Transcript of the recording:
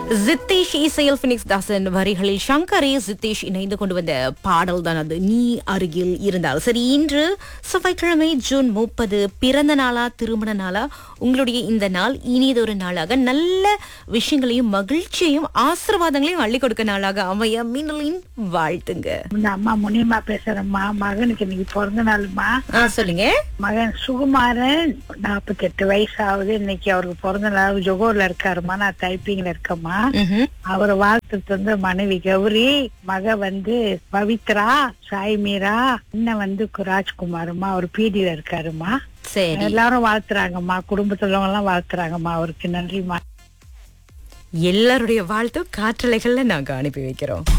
ஜித்தேஷ் இசையில் பினிக்ஸ் தாசன் வரிகளில் சங்கரே ஜித்தேஷ் இணைந்து கொண்டு வந்த பாடல் தான் அது நீ அருகில் இருந்தால் சரி இன்று செவ்வாய்க்கிழமை ஜூன் முப்பது பிறந்த நாளா திருமண நாளா உங்களுடைய இந்த நாள் இனியதொரு நாளாக நல்ல விஷயங்களையும் மகிழ்ச்சியையும் ஆசீர்வாதங்களையும் அள்ளி கொடுக்க நாளாக அமைய மின்னலின் வாழ்த்துங்க இந்த அம்மா முனியம்மா பேசுறேம்மா மகனுக்கு இன்னைக்கு பிறந்த நாளுமா ஆ, சொல்லுங்க மகன் சுகுமாரன் நாற்பத்தி எட்டு வயசு ஆகுது இன்னைக்கு அவருக்கு பிறந்த நாள் ஜொகோர்ல இருக்காருமா நான் டைப்பிங்ல இருக்கேம்மா ம்ஹும். அவரை வாழ்த்துட்டு வந்து மனைவி கௌரி மக வந்து பவித்ரா சாய் மீரா அண்ணன் வந்து கு- ராஜ்குமாருமா அவர் பீடியில இருக்காருமா சரி எல்லாரும் வாழ்த்துறாங்கம்மா குடும்பத்துல எல்லாம் வாழ்த்துறாங்கம்மா அவருக்கு நன்றிம்மா எல்லாருடைய வாழ்த்தும் காற்றலைகள்ல நாங்க அனுப்பி வைக்கிறோம்